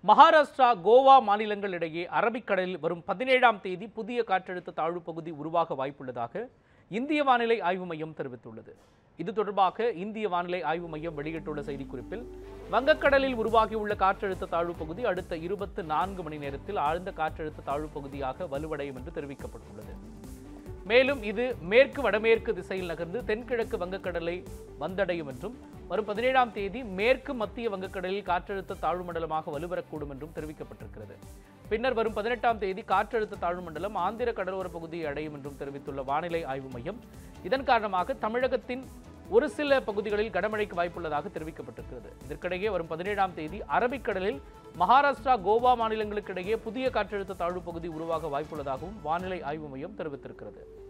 மகாராஷ்டிரா கோவா மாநிலங்களிடையே அரபிக்கடலில் வரும் பதினேழாம் தேதி புதிய காற்றழுத்த தாழ்வு பகுதி உருவாக வாய்ப்புள்ளதாக இந்திய வானிலை ஆய்வு மையம் தெரிவித்துள்ளது இது தொடர்பாக இந்திய வானிலை ஆய்வு மையம் வெளியிட்டுள்ள செய்திக்குறிப்பில் வங்கக்கடலில் உருவாகியுள்ள காற்றழுத்த தாழ்வு பகுதி அடுத்த இருபத்து நான்கு மணி நேரத்தில் ஆழ்ந்த காற்றழுத்த தாழ்வு பகுதியாக வலுவடையும் என்று தெரிவிக்கப்பட்டுள்ளது மேலும் இது மேற்கு வடமேற்கு திசையில் நகர்ந்து தென்கிழக்கு வங்கக்கடலை வந்தடையும் என்றும் வரும் பதினேழாம் தேதி மேற்கு மத்திய வங்கக்கடலில் காற்றழுத்த தாழ்வு மண்டலமாக வலுவரக்கூடும் என்றும் தெரிவிக்கப்பட்டிருக்கிறது பின்னர் வரும் பதினெட்டாம் தேதி காற்றழுத்த தாழ்வு மண்டலம் ஆந்திர கடலோர பகுதியை அடையும் என்றும் தெரிவித்துள்ள வானிலை ஆய்வு மையம் இதன் காரணமாக தமிழகத்தின் ஒரு சில பகுதிகளில் கனமழைக்கு வாய்ப்புள்ளதாக தெரிவிக்கப்பட்டிருக்கிறது இதற்கிடையே வரும் பதினேழாம் தேதி அரபிக்கடலில் மகாராஷ்டிரா கோவா மாநிலங்களுக்கிடையே புதிய காற்றழுத்த தாழ்வு பகுதி உருவாக வாய்ப்புள்ளதாகவும் வானிலை ஆய்வு மையம் தெரிவித்திருக்கிறது